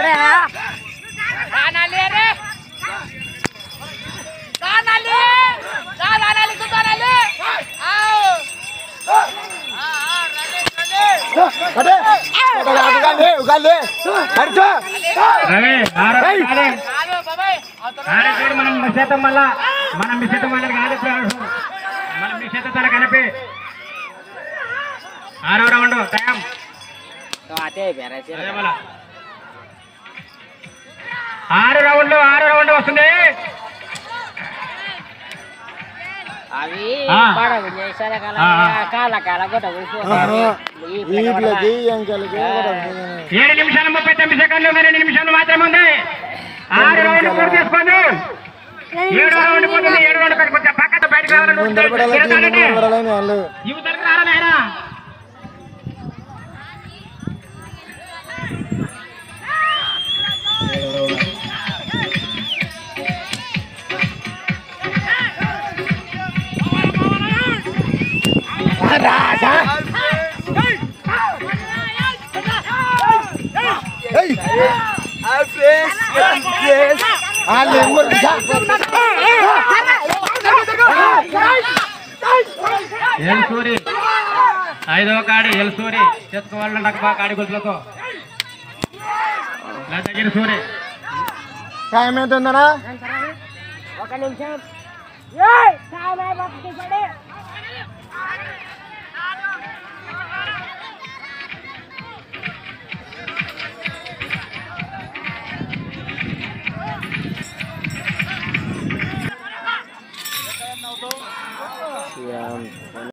కానాలి రే కానాలి కానాలి కానాలి ఆవ్ అదే ఉగాలి ఉగాలి కడుచో రవి ఆరో కాదు కాదు బాబాయ్ ఆరో చూడు మనం మిసేతం మళ్ళా మనం మిసేతం మళ్ళీ కాదు ఇప్పుడు ఆరు. మనం మిసేతం తన కనిపి ఆరో రౌండ్ టైం అదే మళ్ళా. ఆరు రౌండ్లు ఆరు రౌండ్ వస్తుంది అవి ఆ. పడవు చేసాల ఆ, ఆ. కాల కాల కొట్ట వీటికి ఎంకలకి ఏడు నిమిషాలు ముప్పై తొమ్మిది సెకండ్లు మరి రెండు నిమిషాలు మాత్రమే ఉంది ఆరు రౌండ్ పూర్తి చేసుకోండి ఏడు రౌండ్ పోతుంది ఏడు రౌండ్ కొంచెం పక్కన బయటకు రావాలని ముందర పడాలి తిరగాలండి. ముందర పడాలని వాళ్ళు యువతలకు రారా నాయనా రాజా ఏయ్ వాళ్ళు ఎవరు ఎల్ సూరి ఐదవ కాడి ఎల్ సూరి చేసుకోవాలంట బా కాడి గుర్తులతో దగ్గర సూరి టైం ఎంత ఉందనా ఒక నిమిషం